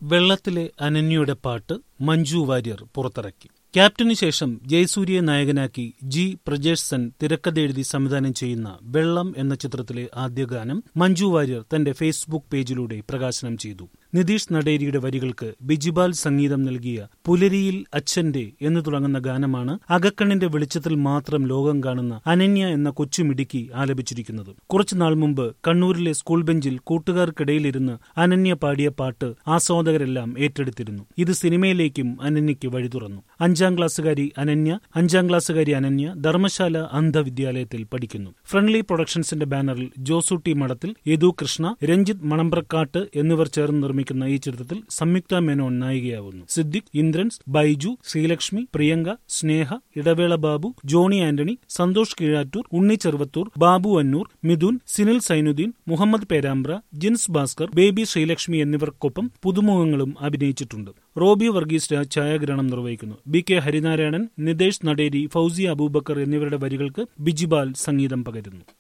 വെള്ളത്തിലെ അനന്യയുടെ പാട്ട് മഞ്ജു വാര്യർ പുറത്തിറക്കി ക്യാപ്റ്റന് ശേഷം ജയസൂര്യയെ നായകനാക്കി ജി പ്രജേഷ് സെൻ തിരക്കഥ സംവിധാനം ചെയ്യുന്ന വെള്ളം എന്ന ചിത്രത്തിലെ ആദ്യ ഗാനം മഞ്ജു വാര്യർ തന്റെ ഫേസ്ബുക്ക് പേജിലൂടെ പ്രകാശനം ചെയ്തു നിതീഷ് നടേരിയുടെ വരികൾക്ക് ബിജിബാൽ സംഗീതം നൽകിയ പുലരിയിൽ അച്ഛന്റെ എന്ന് തുടങ്ങുന്ന ഗാനമാണ് അകക്കണ്ണിന്റെ വെളിച്ചത്തിൽ മാത്രം ലോകം കാണുന്ന അനന്യ എന്ന കൊച്ചുമിടുക്കി ആലപിച്ചിരിക്കുന്നത് കുറച്ചുനാൾ മുമ്പ് കണ്ണൂരിലെ സ്കൂൾ ബെഞ്ചിൽ കൂട്ടുകാർക്കിടയിലിരുന്ന് അനന്യ പാടിയ പാട്ട് ആസ്വാദകരെല്ലാം ഏറ്റെടുത്തിരുന്നു ഇത് സിനിമയിലേക്കും അനന്യയ്ക്ക് വഴി തുറന്നു അഞ്ചാം ക്ലാസ്സുകാരി അനന്യ അഞ്ചാം ക്ലാസ്സുകാരി അനന്യ ധർമ്മശാല അന്ധവിദ്യാലയത്തിൽ പഠിക്കുന്നു ഫ്രണ്ട്ലി പ്രൊഡക്ഷൻസിന്റെ ബാനറിൽ ജോസൂട്ടി മഠത്തിൽ യദു കൃഷ്ണ രഞ്ജിത്ത് മണമ്പ്രക്കാട്ട് എന്നിവർ ചേർന്ന് നിർമ്മിക്കുന്ന ഈ ചിത്രത്തിൽ സംയുക്ത മേനോൻ നായികയാവുന്നു സിദ്ദിഖ് ഇന്ദ്രൻസ് ബൈജു ശ്രീലക്ഷ്മി പ്രിയങ്ക സ്നേഹ ഇടവേള ബാബു ജോണി ആന്റണി സന്തോഷ് കീഴാറ്റൂർ ഉണ്ണി ചെറുവത്തൂർ ബാബു അന്നൂർ മിഥുൻ സിനിൽ സൈനുദ്ദീൻ മുഹമ്മദ് പേരാമ്പ്ര ജിൻസ് ഭാസ്കർ ബേബി ശ്രീലക്ഷ്മി എന്നിവർക്കൊപ്പം പുതുമുഖങ്ങളും അഭിനയിച്ചിട്ടുണ്ട് റോബി വർഗീസ് രാജ് ഛായാഗ്രഹണം നിർവഹിക്കുന്നു ബി കെ ഹരിനാരായണൻ നിതേഷ് നടേരി ഫൌസി അബൂബക്കർ എന്നിവരുടെ വരികൾക്ക് ബിജിബാൽ സംഗീതം പകരുന്നു